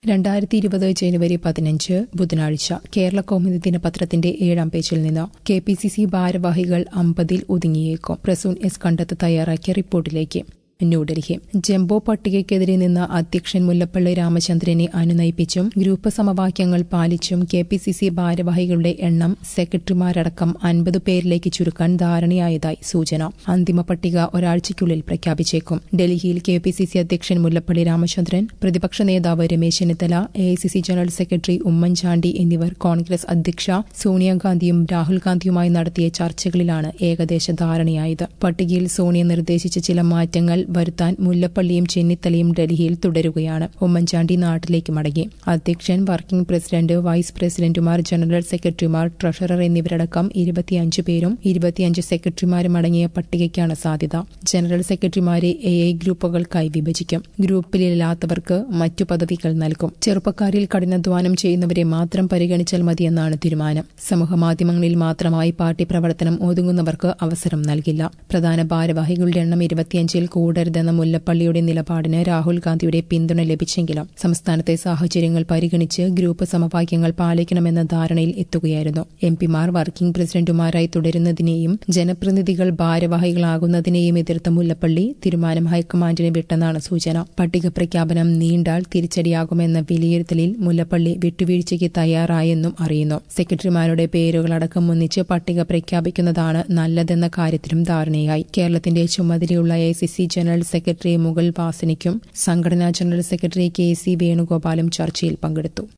രണ്ടായിരത്തി ഇരുപത് ജനുവരി പതിനഞ്ച് ബുധനാഴ്ച കേരള കൗമുദി ദിനപത്രത്തിന്റെ ഏഴാം പേജിൽ നിന്ന് കെ പി സി സി ഭാരവാഹികൾ അമ്പതിൽ ഒതുങ്ങിയേക്കും പ്രസൂൺ എസ് കണ്ടത്ത് തയ്യാറാക്കിയ റിപ്പോർട്ടിലേക്ക് ന്യൂഡൽഹി ജംബോ പട്ടികയ്ക്കെതിരെ നിന്ന് അധ്യക്ഷൻ മുല്ലപ്പള്ളി രാമചന്ദ്രനെ അനുനയിപ്പിച്ചും ഗ്രൂപ്പ് സമവാക്യങ്ങൾ പാലിച്ചും കെ പി സി സി ഭാരവാഹികളുടെ എണ്ണം സെക്രട്ടറിമാരടക്കം അൻപത് പേരിലേക്ക് ചുരുക്കാൻ ധാരണയായതായി സൂചന അന്തിമ പട്ടിക ഒരാഴ്ചയ്ക്കുള്ളിൽ പ്രഖ്യാപിച്ചേക്കും ഡൽഹിയിൽ കെ പി സി സി അധ്യക്ഷൻ മുല്ലപ്പള്ളി രാമചന്ദ്രൻ പ്രതിപക്ഷ നേതാവ് Ramesh Chennithala A I C C general secretary Oommen Chandy എന്നിവർ കോൺഗ്രസ് അധ്യക്ഷ സോണിയാഗാന്ധിയും രാഹുൽ ഗാന്ധിയുമായി നടത്തിയ ചർച്ചകളിലാണ് ഏകദേശ ധാരണയായത് പട്ടികയിൽ സോണിയ നിർദ്ദേശിച്ച ചില മാറ്റങ്ങൾ വരുത്താൻ മുല്ലപ്പള്ളിയും ചെന്നിത്തലയും ഡൽഹിയിൽ തുടരുകയാണ് ഉമ്മൻചാണ്ടി നാട്ടിലേക്ക് മടങ്ങി അധ്യക്ഷൻ വർക്കിംഗ് പ്രസിഡന്റ് വൈസ് പ്രസിഡന്റുമാർ ജനറൽ സെക്രട്ടറിമാർ ട്രഷറർ എന്നിവരടക്കം ഇരുപത്തിയഞ്ച് പേരും ഇരുപത്തിയഞ്ച് സെക്രട്ടറിമാരും അടങ്ങിയ പട്ടികയ്ക്കാണ് സാധ്യത ജനറൽ സെക്രട്ടറിമാരെ എ ഐ ഗ്രൂപ്പുകൾക്കായി വിഭജിക്കും ഗ്രൂപ്പിലില്ലാത്തവർക്ക് മറ്റു പദവികൾ നൽകും ചെറുപ്പക്കാരിൽ കഠിനാധ്വാനം ചെയ്യുന്നവരെ മാത്രം പരിഗണിച്ചാൽ മതിയെന്നാണ് തീരുമാനം സമൂഹമാധ്യമങ്ങളിൽ മാത്രമായി പാർട്ടി പ്രവർത്തനം ഒതുങ്ങുന്നവർക്ക് അവസരം നൽകില്ല പ്രധാന ഭാരവാഹികളുടെ എണ്ണം ഇരുപത്തിയഞ്ചിൽ കൂടരുതെന്ന മുല്ലപ്പള്ളിയുടെ നിലപാടിന് രാഹുൽ ഗാന്ധിയുടെ പിന്തുണ ലഭിച്ചെങ്കിലും സംസ്ഥാനത്തെ സാഹചര്യങ്ങൾ പരിഗണിച്ച് ഗ്രൂപ്പ് സമവാക്യങ്ങൾ പാലിക്കണമെന്ന ധാരണയിൽ എത്തുകയായിരുന്നു എം പിമാർ വർക്കിംഗ് പ്രസിഡന്റുമാരായി തുടരുന്നതിനെയും ജനപ്രതിനിധികൾ ഭാരവാഹികളാകുന്നതിനെയും എതിർത്ത മുല്ലപ്പള്ളി തീരുമാനം ഹൈക്കമാൻഡിന് വിട്ടെന്നാണ് സൂചന പട്ടിക പ്രഖ്യാപനം നീണ്ടാൽ തിരിച്ചടിയാകുമെന്ന വിലയിരുത്തലിൽ മുല്ലപ്പള്ളി വിട്ടുവീഴ്ചയ്ക്ക് തയ്യാറായെന്നും അറിയുന്നു സെക്രട്ടറിമാരുടെ പേരുകളടക്കം ഒന്നിച്ച് പട്ടിക പ്രഖ്യാപിക്കുന്നതാണ് നല്ലതെന്ന കാര്യത്തിലും ധാരണയായി കേരളത്തിന്റെ ചുമതലയുള്ള A C C general secretary Mukul വാസനിക്കും സംഘടനാ ജനറൽ സെക്രട്ടറി കെ സി വേണുഗോപാലും ചർച്ചയിൽ പങ്കെടുത്തു